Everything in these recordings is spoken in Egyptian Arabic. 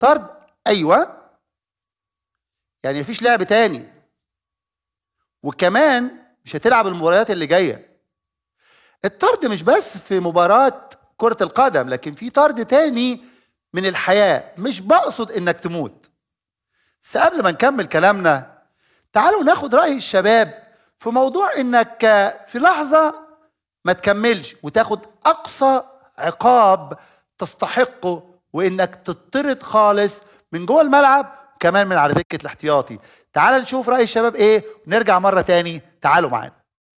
طرد ايوه يعني مفيش لعب تاني وكمان مش هتلعب المباريات اللي جايه الطرد مش بس في مباراه كره القدم لكن في طرد تاني من الحياه مش بقصد انك تموت بس قبل ما نكمل كلامنا تعالوا ناخد راي الشباب في موضوع انك في لحظه ما تكملش وتاخد اقصى عقاب تستحقه وانك تطرد خالص من جوه الملعب كمان من على دكه الاحتياطي تعال نشوف راي الشباب ايه ونرجع مره تاني تعالوا معانا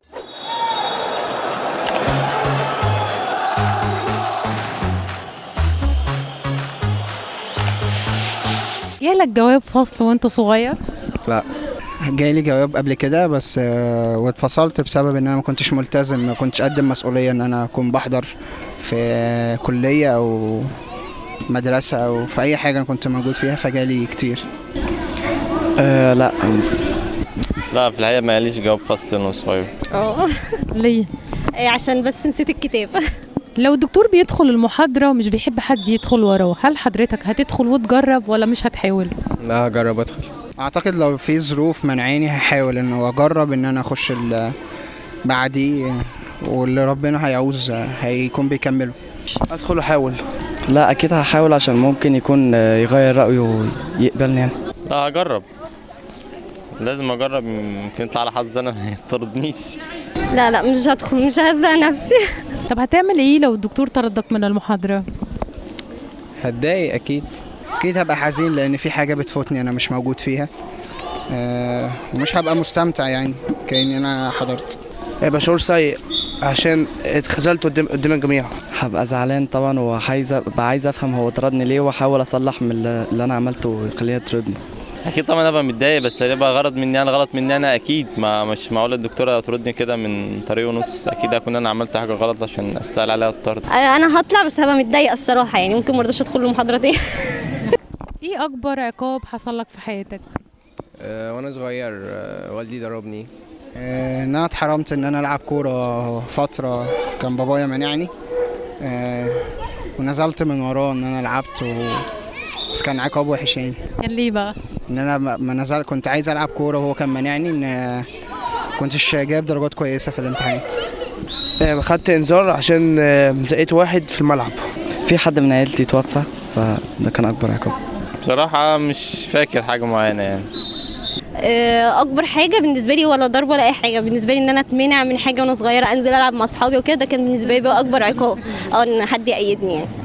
جالك جواب فصل وانت صغير لا جاي لي جواب قبل كده بس آه، واتفصلت بسبب ان انا ما كنتش ملتزم ما كنتش قد مسؤوليه ان انا اكون بحضر في كليه او مدرسه او في اي حاجه انا كنت موجود فيها فجالي كتير آه لا لا في الحقيقة ما قاليش جواب فصل وانا صغير اه ليه إيه، عشان بس نسيت الكتاب لو الدكتور بيدخل المحاضرة ومش بيحب حد يدخل وراه هل حضرتك هتدخل وتجرب ولا مش هتحاول لا جرب ادخل اعتقد لو في ظروف منعاني هحاول انه اجرب ان انا اخش ال- بعديه واللي ربنا هيعوز هيكون بيكمله ادخل احاول لا اكيد هحاول عشان ممكن يكون آه، يغير رايه ويقبلني يعني لا هجرب لازم اجرب يمكن يطلع على حظ انا ما يطردنيش لا لا مش هدخل مش ههزق نفسي طب هتعمل ايه لو الدكتور طردك من المحاضرة هتضايق اكيد اكيد هبقى حزين لان في حاجه بتفوتني انا مش موجود فيها آه، ومش هبقى مستمتع يعني كاني انا حضرت هيبقى شعور سيء عشان اتخذلت قدام قدام الجميع هبقى زعلان طبعا وعايز ابقى عايز افهم هو طردني ليه واحاول اصلح من اللي اللي انا عملته ويخليه يطردني اكيد طبعا ابقى متضايق بس يبقى غلط مني انا غلط مني انا اكيد ما مش معقول الدكتوره تردني كده من طريق ونص اكيد اكون انا عملت حاجه غلط عشان استاهل عليها الطرد انا هطلع بس هبقى متضايقه الصراحه يعني ممكن مرضاش ادخل المحاضره تاني ايه اكبر عقاب حصل لك في حياتك وانا صغير والدي ضربني آه، ان انا اتحرمت ان انا العب كوره فتره كان بابايا مانعني آه، ونزلت من وراه ان انا لعبت و... بس كان عقاب وحش يعني كان ليه بقى ان انا ما ما نزل كنت عايز العب كوره وهو كان مانعني ان آه، كنتش جايب درجات كويسه في الامتحانات آه، خدت انذار عشان آه، زقيت واحد في الملعب في حد من عيلتي توفى فده كان اكبر عقاب بصراحه مش فاكر حاجه معينه يعني آه، اكبر حاجه بالنسبه لي ولا ضرب ولا اي حاجه بالنسبه لي ان انا اتمنع من حاجه وانا صغيره انزل العب مع اصحابي وكده ده كان بالنسبه لي بقى اكبر عقاب او ان حد يأيدني يعني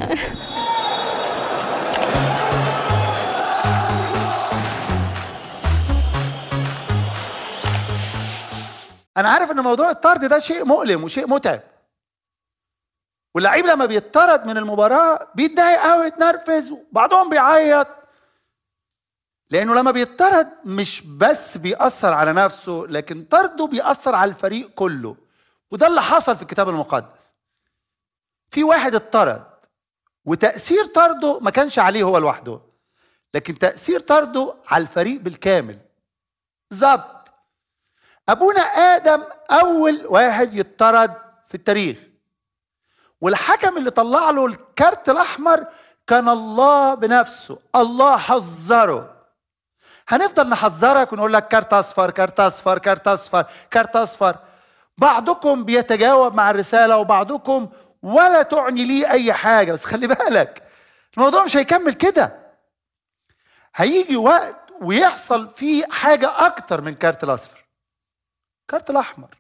انا عارف ان موضوع الطرد ده شيء مؤلم وشيء متعب واللعيب لما بيطرد من المباراه بيتضايق قوي يتنرفز وبعضهم بيعيط لانه لما بيطرد مش بس بيأثر على نفسه لكن طرده بيأثر على الفريق كله وده اللي حصل في الكتاب المقدس في واحد اتطرد وتأثير طرده ما كانش عليه هو لوحده لكن تأثير طرده على الفريق بالكامل بالظبط ابونا ادم اول واحد يطرد في التاريخ والحكم اللي طلع له الكارت الاحمر كان الله بنفسه الله حذره هنفضل نحذرك ونقول لك كارت اصفر كارت اصفر كارت اصفر كارت اصفر بعضكم بيتجاوب مع الرساله وبعضكم ولا تعني ليه اي حاجه بس خلي بالك الموضوع مش هيكمل كده هيجي وقت ويحصل فيه حاجه اكتر من كارت الاصفر كارت الاحمر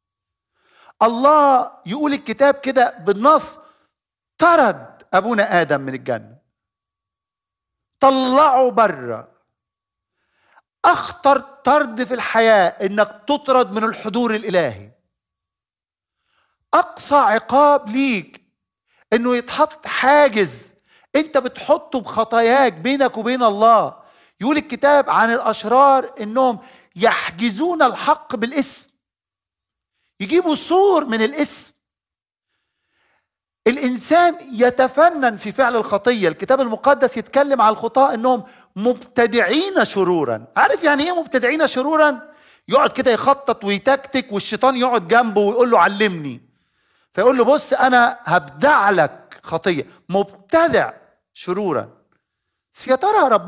الله يقول الكتاب كده بالنص طرد ابونا ادم من الجنه طلعه بره اخطر طرد في الحياه انك تطرد من الحضور الالهي اقصى عقاب ليك انه يتحط حاجز انت بتحطه بخطاياك بينك وبين الله يقول الكتاب عن الاشرار انهم يحجزون الحق بالاسم يجيبوا صور من الاسم الانسان يتفنن في فعل الخطيه الكتاب المقدس يتكلم على الخطاة انهم مبتدعين شرورا عارف يعني ايه مبتدعين شرورا يقعد كده يخطط ويتكتك والشيطان يقعد جنبه ويقول له علمني فيقول له بص انا هبدع لك خطيه مبتدع شرورا بس يا ترى ربنا